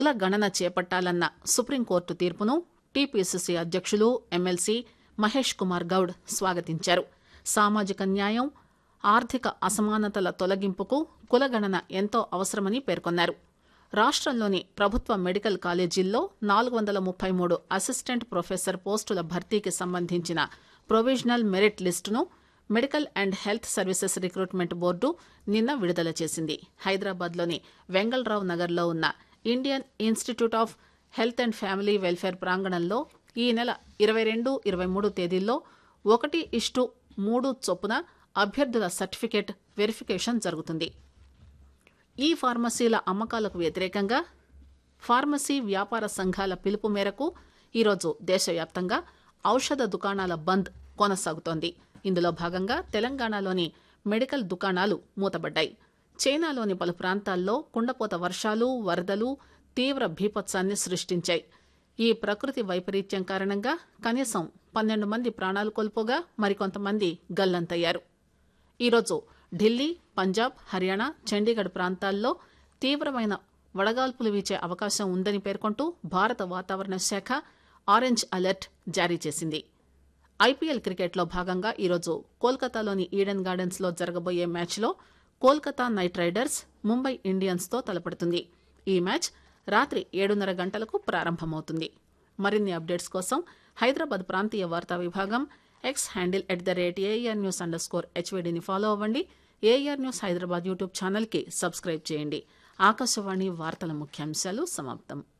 కుల గణన చేపట్టాలన్న సుప్రీంకోర్టు తీర్పును టీపీసీసీ అధ్యక్షులు ఎమ్మెల్సీ మహేష్ కుమార్ గౌడ్ స్వాగతించారు సామాజిక న్యాయం ఆర్థిక అసమానతల తొలగింపుకు కులగణన ఎంతో అవసరమని పేర్కొన్నారు రాష్టంలోని ప్రభుత్వ మెడికల్ కాలేజీల్లో నాలుగు వందల ముప్పై మూడు అసిస్టెంట్ ప్రొఫెసర్ పోస్టుల భర్తీకి సంబంధించిన ప్రొవిజనల్ మెరిట్ లిస్టును medical and health services recruitment board నిన్న విడుదల చేసింది హైదరాబాద్లోని వెంగళరావు నగర్లో ఉన్న Indian institute of health and family welfare ప్రాంగణంలో ఈ నెల ఇరవై రెండు ఇరవై మూడు తేదీల్లో ఒకటి ఇష్టు మూడు చొప్పున అభ్యర్థుల సర్టిఫికేట్ వెరిఫికేషన్ జరుగుతుంది ఈ ఫార్మసీల అమ్మకాలకు వ్యతిరేకంగా ఫార్మసీ వ్యాపార సంఘాల పిలుపు మేరకు ఈరోజు దేశవ్యాప్తంగా ఔషధ దుకాణాల బంద్ కొనసాగుతోంది ఇందులో భాగంగా తెలంగాణలోని మెడికల్ దుకాణాలు మూతబడ్డాయి చైనాలోని పలు ప్రాంతాల్లో కుండపోత వర్షాలు వరదలు తీవ్ర భీపత్సాన్ని సృష్టించాయి ఈ ప్రకృతి వైపరీత్యం కారణంగా కనీసం పన్నెండు మంది ప్రాణాలు కోల్పోగా మరికొంతమంది గల్లంతయ్యారు ఈరోజు ఢిల్లీ పంజాబ్ హర్యానా చండీగఢ్ ప్రాంతాల్లో తీవ్రమైన వడగాల్పులు వీచే అవకాశం ఉందని పేర్కొంటూ భారత వాతావరణ శాఖ ఆరెంజ్ అలర్ట్ జారీ చేసింది ఐపీఎల్ క్రికెట్లో భాగంగా ఈరోజు కోల్కతాలోని ఈడెన్ గార్డెన్స్ లో జరగబోయే మ్యాచ్లో Kolkata knight riders Mumbai Indians తో తలపడుతుంది ఈ మ్యాచ్ రాత్రి ఏడున్నర గంటలకు ప్రారంభమవుతుంది మరిన్ని అప్డేట్స్ కోసం హైదరాబాద్ ప్రాంతీయ వార్తా విభాగం X handle at the rate AR news underscore స్కోర్ హెచ్వీడీని ఫాలో అవ్వండి ఏఆర్ న్యూస్ హైదరాబాద్ యూట్యూబ్ ఛానల్కి సబ్స్క్రైబ్ చేయండి ఆకాశవాణి వార్తల ముఖ్యాంశాలు సమాప్తం